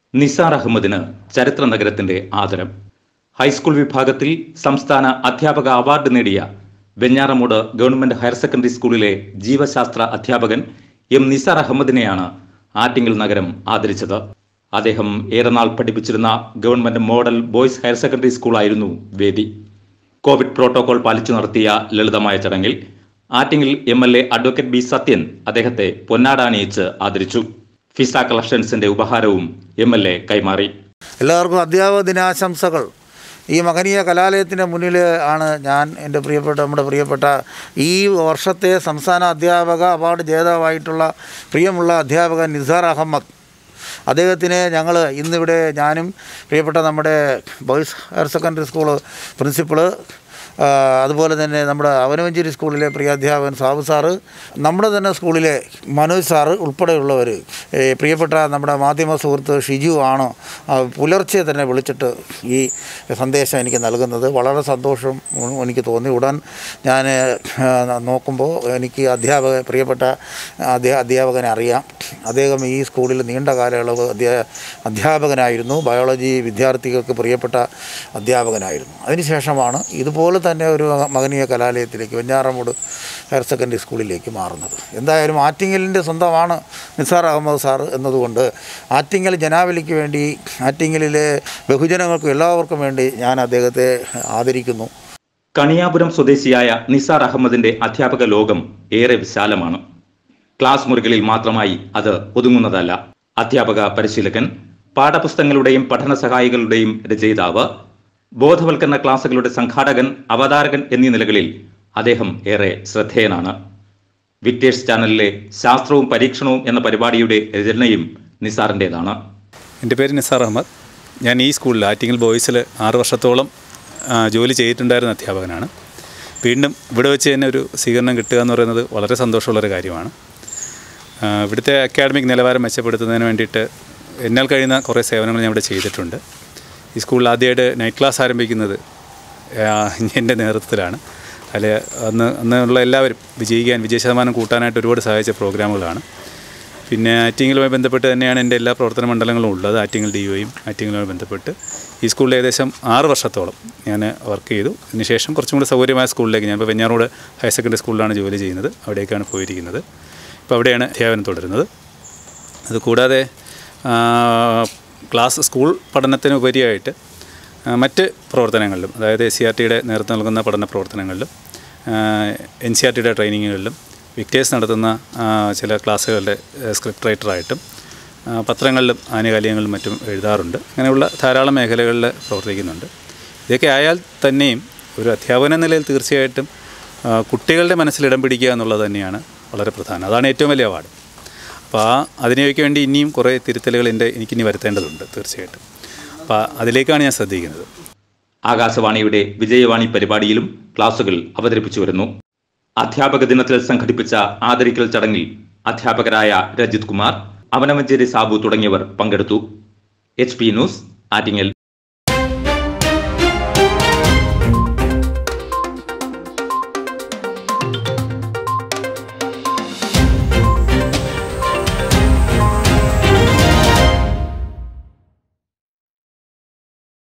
നിസാർ അഹമ്മദിന് ചരിത്ര നഗരത്തിന്റെ ആദരം ഹൈസ്കൂൾ വിഭാഗത്തിൽ സംസ്ഥാന അധ്യാപക അവാർഡ് നേടിയ വെഞ്ഞാറമൂട് ഗവൺമെന്റ് ഹയർ സെക്കൻഡറി സ്കൂളിലെ ജീവശാസ്ത്ര അധ്യാപകൻ എം നിസാർ അഹമ്മദിനെയാണ് ആറ്റിങ്ങൽ നഗരം ആദരിച്ചത് അദ്ദേഹം ഏറെ നാൾ പഠിപ്പിച്ചിരുന്ന government model boys higher secondary സ്കൂളായിരുന്നു വേദി കോവിഡ് പ്രോട്ടോകോൾ പാലിച്ചു നടത്തിയ ലളിതമായ ചടങ്ങിൽ Attingal M L A advocate B Sathyan അദ്ദേഹത്തെ പൊന്നാടാണിയിച്ച് ആദരിച്ചു ഫിസ കളക്ഷൻസിന്റെ ഉപഹാരവും എം എൽ എ കൈമാറി എല്ലാവർക്കും അധ്യാപക ദിനാശംസകൾ ഈ മഹനീയ കലാലയത്തിൻ്റെ മുന്നിൽ ആണ് ഞാൻ എൻ്റെ പ്രിയപ്പെട്ട നമ്മുടെ പ്രിയപ്പെട്ട ഈ വർഷത്തെ സംസ്ഥാന അധ്യാപക അവാർഡ് ജേതാവായിട്ടുള്ള പ്രിയമുള്ള അധ്യാപകൻ നിസാർ അഹമ്മദ് അദ്ദേഹത്തിന് ഞങ്ങൾ ഇന്നിവിടെ ഞാനും പ്രിയപ്പെട്ട നമ്മുടെ boys higher secondary school principal ആ, അതുപോലെ തന്നെ നമ്മുടെ അവനവഞ്ചേരി സ്കൂളിലെ പ്രിയ അധ്യാപകൻ സാബു സാറ് നമ്മുടെ തന്നെ സ്കൂളിലെ മനോജ് സാറ് ഉൾപ്പെടെയുള്ളവർ ഏ, പ്രിയപ്പെട്ട നമ്മുടെ മാധ്യമ സുഹൃത്ത് ഷിജു ആണ് ആ, പുലർച്ചെ തന്നെ വിളിച്ചിട്ട് ഈ സന്ദേശം എനിക്ക് നൽകുന്നത് വളരെ സന്തോഷം ഉം, എനിക്ക് തോന്നി ഉടൻ ഞാൻ ആ, നോക്കുമ്പോൾ എനിക്ക് അധ്യാപക പ്രിയപ്പെട്ട അധ്യാ അധ്യാപകനെ അറിയാം അദ്ദേഹം ഈ സ്കൂളിൽ നീണ്ട കാലയളവ് അധ്യാ അധ്യാപകനായിരുന്നു ബയോളജി വിദ്യാർത്ഥികൾക്ക് പ്രിയപ്പെട്ട അധ്യാപകനായിരുന്നു അതിനുശേഷമാണ് ഇതുപോലെ തന്നെ ഒരു മകനീയ കലാലയത്തിലേക്ക് വെഞ്ഞാറമൂട് ഹയർ സെക്കൻഡറി സ്കൂളിലേക്ക് മാറുന്നത് എന്തായാലും ആറ്റിങ്ങലിൻ്റെ സ്വന്തമാണ് നിസാർ അഹമ്മദ് സാർ എന്നതുകൊണ്ട് ആറ്റിങ്ങൽ ജനാവലിക്ക് വേണ്ടി ആറ്റിങ്ങലിലെ ബഹുജനങ്ങൾക്കും എല്ലാവർക്കും വേണ്ടി ഞാൻ അദ്ദേഹത്തെ ആദരിക്കുന്നു കണിയാപുരം സ്വദേശിയായ നിസാർ അഹമ്മദിന്റെ അധ്യാപക ലോകം ഏറെ വിശാലമാണ് ക്ലാസ് മുറികളിൽ മാത്രമായി അത് ഒതുങ്ങുന്നതല്ല അധ്യാപക പരിശീലകൻ പാഠപുസ്തകങ്ങളുടെയും പഠന സഹായികളുടെയും രചയിതാവ് ബോധവൽക്കരണ ക്ലാസുകളുടെ സംഘാടകൻ അവതാരകൻ എന്നീ നിലകളിൽ അദ്ദേഹം ഏറെ ശ്രദ്ധേയനാണ് വിക്ടേഴ്സ് ചാനലിലെ ശാസ്ത്രവും പരീക്ഷണവും എന്ന പരിപാടിയുടെ രചനയും നിസാറിൻ്റെതാണ് എൻ്റെ പേര് നിസാർ അഹമ്മദ് ഞാൻ ഈ സ്കൂളിൽ ആറ്റിങ്ങൽ ബോയ്സിൽ ആറ് വർഷത്തോളം ആ, ജോലി ചെയ്തിട്ടുണ്ടായിരുന്ന അധ്യാപകനാണ് വീണ്ടും ഇവിടെ വെച്ച് തന്നെ ഒരു സ്വീകരണം കിട്ടുക എന്ന് പറയുന്നത് വളരെ സന്തോഷമുള്ളൊരു കാര്യമാണ് ആ, ഇവിടുത്തെ അക്കാഡമിക് നിലവാരം മെച്ചപ്പെടുത്തുന്നതിന് വേണ്ടിയിട്ട് എന്നാൽ കഴിയുന്ന കുറേ സേവനങ്ങൾ ഞാൻ ഇവിടെ ചെയ്തിട്ടുണ്ട് ഈ സ്കൂളിൽ ആദ്യമായിട്ട് നൈറ്റ് ക്ലാസ് ആരംഭിക്കുന്നത് ആ, എൻ്റെ നേതൃത്വത്തിലാണ് അതിൽ അന്ന് അന്നുള്ള എല്ലാവരും വിജയിക്കാൻ വിജയ ശതമാനം കൂട്ടാനായിട്ട് ഒരുപാട് സഹായിച്ച പ്രോഗ്രാമുകളാണ് പിന്നെ ആറ്റിങ്ങലുമായി ബന്ധപ്പെട്ട് തന്നെയാണ് എൻ്റെ എല്ലാ പ്രവർത്തന മണ്ഡലങ്ങളും ഉള്ളത് ആറ്റിങ്ങൽ ഡി ഒയും ആറ്റിങ്ങലുമായി ബന്ധപ്പെട്ട് ഈ സ്കൂളിൽ ഏകദേശം ആറ് വർഷത്തോളം ഞാൻ വർക്ക് ചെയ്തു അതിനുശേഷം കുറച്ചും കൂടി സൗകര്യമായ സ്കൂളിലേക്ക് ഞാൻ ഇപ്പോൾ വെഞ്ഞാറോട് ഹയർ സെക്കൻഡറി സ്കൂളിലാണ് ജോലി ചെയ്യുന്നത് അവിടേക്കാണ് പോയിരിക്കുന്നത് ഇപ്പോൾ അവിടെയാണ് അധ്യാപനം തുടരുന്നത് അതുകൂടാതെ ആ, ക്ലാസ് സ്കൂൾ പഠനത്തിന് ഉപരിയായിട്ട് ആ, മറ്റ് പ്രവർത്തനങ്ങളിലും അതായത് എസ് സി ആർ ടിയുടെ നേതൃത്വം നൽകുന്ന പഠന പ്രവർത്തനങ്ങളിലും എൻ സി ആർ ടിയുടെ ട്രെയിനിങ്ങുകളിലും വിക്ടേഴ്സ് നടത്തുന്ന ആ, ചില ക്ലാസ്സുകളുടെ സ്ക്രിപ്റ്റ് റൈറ്ററായിട്ടും ആ, പത്രങ്ങളിലും ആനുകാലികങ്ങളിലും മറ്റും എഴുതാറുണ്ട് അങ്ങനെയുള്ള ധാരാളം മേഖലകളിൽ പ്രവർത്തിക്കുന്നുണ്ട് ഇതൊക്കെ ആയാൽ തന്നെയും ഒരു അധ്യാപന നിലയിൽ തീർച്ചയായിട്ടും ആ, കുട്ടികളുടെ മനസ്സിൽ ഇടം പിടിക്കുക എന്നുള്ളത് തന്നെയാണ് വളരെ പ്രധാനം അതാണ് ഏറ്റവും വലിയ അവാർഡ് അപ്പോൾ ആ അതിനൊക്കെ വേണ്ടി ഇനിയും കുറേ തിരുത്തലുകൾ എൻ്റെ എനിക്കിനി വരുത്തേണ്ടതുണ്ട് തീർച്ചയായിട്ടും അപ്പോൾ അതിലേക്കാണ് ഞാൻ ശ്രദ്ധിക്കുന്നത് ആകാശവാണിയുടെ വിജയവാണി പരിപാടിയിലും ക്ലാസുകൾ അവതരിപ്പിച്ചു വരുന്നു അധ്യാപക ദിനത്തിൽ സംഘടിപ്പിച്ച ആദരിക്കൽ ചടങ്ങിൽ അധ്യാപകരായ രജിത് കുമാർ അവനവഞ്ചേരി സാബു തുടങ്ങിയവർ പങ്കെടുത്തു എച്ച് പി ന്യൂസ് ആറ്റിങ്ങൽ